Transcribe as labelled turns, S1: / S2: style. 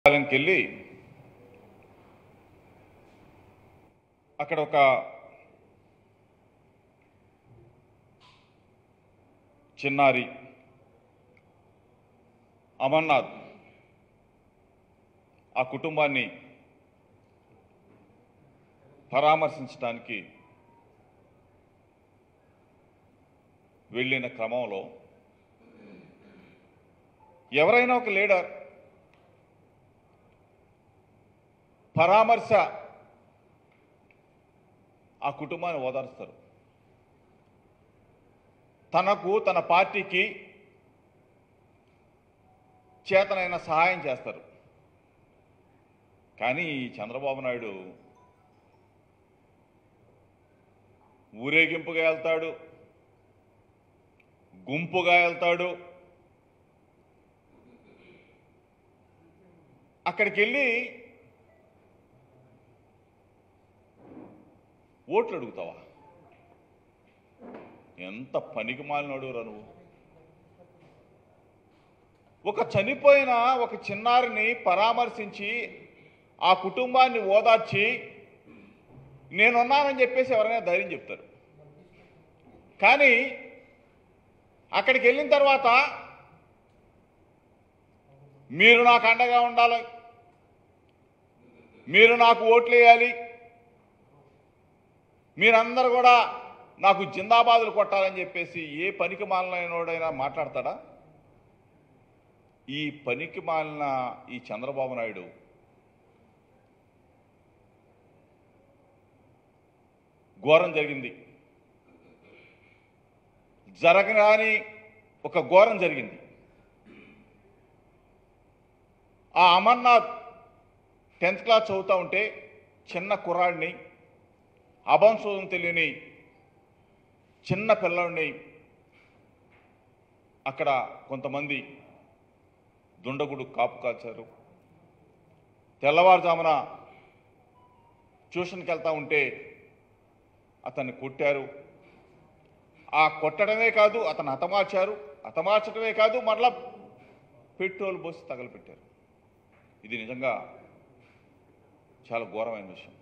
S1: పాలెంకి వెళ్ళి అక్కడ ఒక చిన్నారి అమర్నాథ్ ఆ కుటుంబాన్ని పరామర్శించడానికి వెళ్ళిన క్రమంలో ఎవరైనా ఒక లీడర్ పరామర్శ ఆ కుటుంబాన్ని ఓదారుస్తారు తనకు తన పార్టీకి చేతనైన సహాయం చేస్తారు కానీ ఈ చంద్రబాబు నాయుడు ఊరేగింపుగా వెళ్తాడు గుంపుగా వెళ్తాడు అక్కడికి వెళ్ళి ఓట్లు అడుగుతావా ఎంత పనికి మాలినోడు రా నువ్వు ఒక చనిపోయిన ఒక చిన్నారిని పరామర్శించి ఆ కుటుంబాన్ని ఓదార్చి నేనున్నానని చెప్పేసి ఎవరైనా ధైర్యం చెప్తారు కానీ అక్కడికి వెళ్ళిన తర్వాత మీరు నాకు అండగా ఉండాలి మీరు నాకు ఓట్లు వేయాలి మీరందరూ కూడా నాకు జిందాబాదులు కొట్టాలని చెప్పేసి ఏ పనికి మాలినోడైనా మాట్లాడతాడా ఈ పనికి మాలిన ఈ చంద్రబాబు నాయుడు ఘోరం జరిగింది జరగరాని ఒక ఘోరం జరిగింది ఆ అమర్నాథ్ టెన్త్ క్లాస్ చదువుతూ ఉంటే చిన్న కుర్రాడిని అభంశోధం తెలియని చిన్న పిల్లాడిని అక్కడ కొంతమంది దుండగుడు కాపు కాల్చారు తెల్లవారుజామున ట్యూషన్కి వెళ్తా ఉంటే అతన్ని కొట్టారు ఆ కొట్టడమే కాదు అతను హతమార్చారు హతమార్చడమే కాదు మరలా పెట్రోల్ పోసి తగలపెట్టారు ఇది నిజంగా చాలా ఘోరమైన విషయం